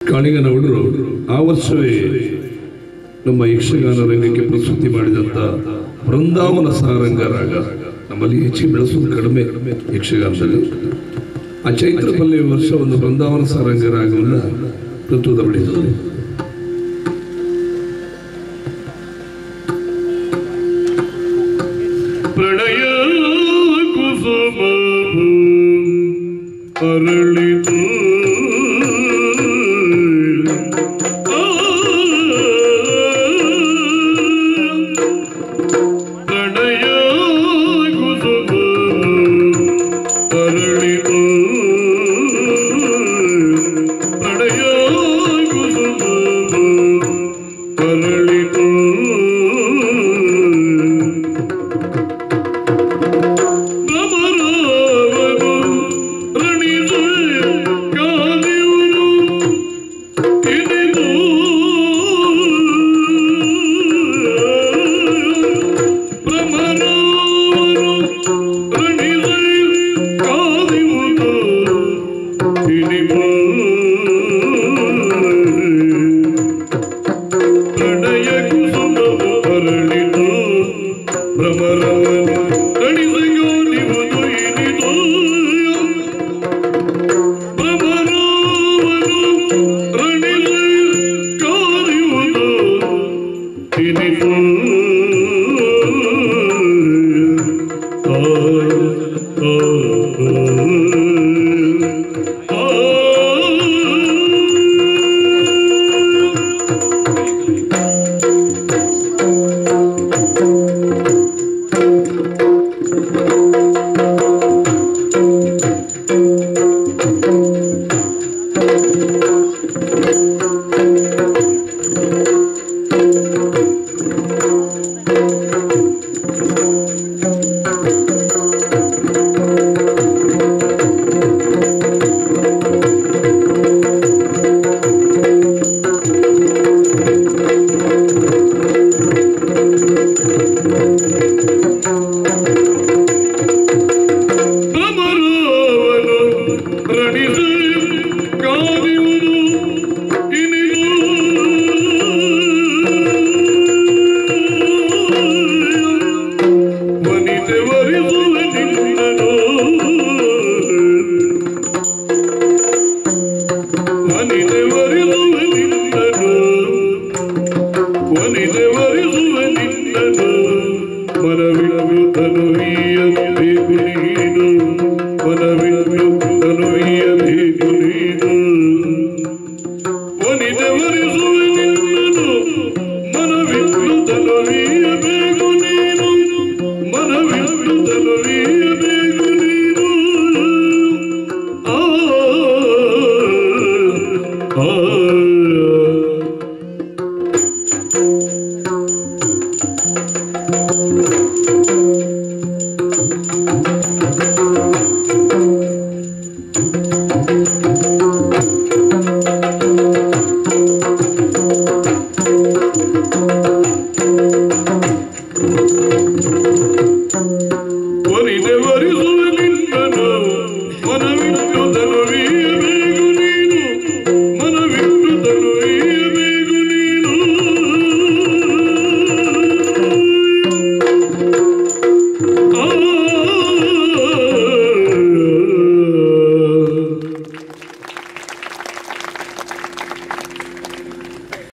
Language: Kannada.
ಕಾಣಿಗನವರು ಆ ವರ್ಷವೇ ನಮ್ಮ ಯಕ್ಷಗಾನ ರಂಗಕ್ಕೆ ಪ್ರಸ್ತುತಿ ಮಾಡಿದಂತ ಬೃಂದಾವನ ಸಾರಂಗ ರಾಗ ನಮ್ಮಲ್ಲಿ ಹೆಚ್ಚಿಗೆ ಬೆಳೆಸೋದು ಕಡಿಮೆ ಯಕ್ಷಗಾನದಲ್ಲಿ ಆ ಚೈತ್ರ ಪಲ್ಯ ವರ್ಷ ಒಂದು ಬೃಂದಾವನ ಸಾರಂಗ ರಾಗವನ್ನ ಪ್ರಸ್ತುತ ಪಡಿಸಿದೆ ಪ್ರಣಯ ಕುಸುಮ ಅರಳಿತು ಪ್ರಣಯ ಕುಸುಮ ಅರಳಿತು ಪ್ರಣಯ ಕುಸುಮ ಅರಳಿತು ಭ್ರಮರಾವನು ರಣಿದು ಕಾದಿರುವುದು ಇನಿದು ಭ್ರಮರಾವನು ರಣಿದು ಕಾದಿರುವುದು ಇನಿದು ಪ್ರಣಯ ಕುಸುಮವು ಅರಳಿತು ಭ್ರಮರವನು ಕಣಿಸೆಯೋನಿವುದು ಇನಿದು ಭ್ರಮರವನು ರಣಿಸೆ ಕಾರಿಯುವುದು ಇನಿದು ಆ, ಆ, ಆ, ಆ. ಭ್ರಮರಾವನು ರಣಿಸಿ ಕಾದಿರುವುದು ಇನಿದು ವನಿತೆ ವರಿಸುವ ನಿನ್ನನು ವನಿತೆ ವರಿಸುವ ನಿನ್ನನು ವನಿತೆ ವರಿಸುವ ನಿನ್ನನು ಮನವಿಳವು ತನುವೀಯಬೇಕು ನೀನು ಮನವಿಳವು ತನುವೀಯಬೇಕು ನೀನು ವನಿತೆ ವರಿಸುವ ನಿನ್ನನು ಮನವಿಳು ತನುವೀಯಬೇಕು ನೀನು ಮನವಿಳು ತನುವೀಯಬೇಕು ನೀನು ಆ ಆ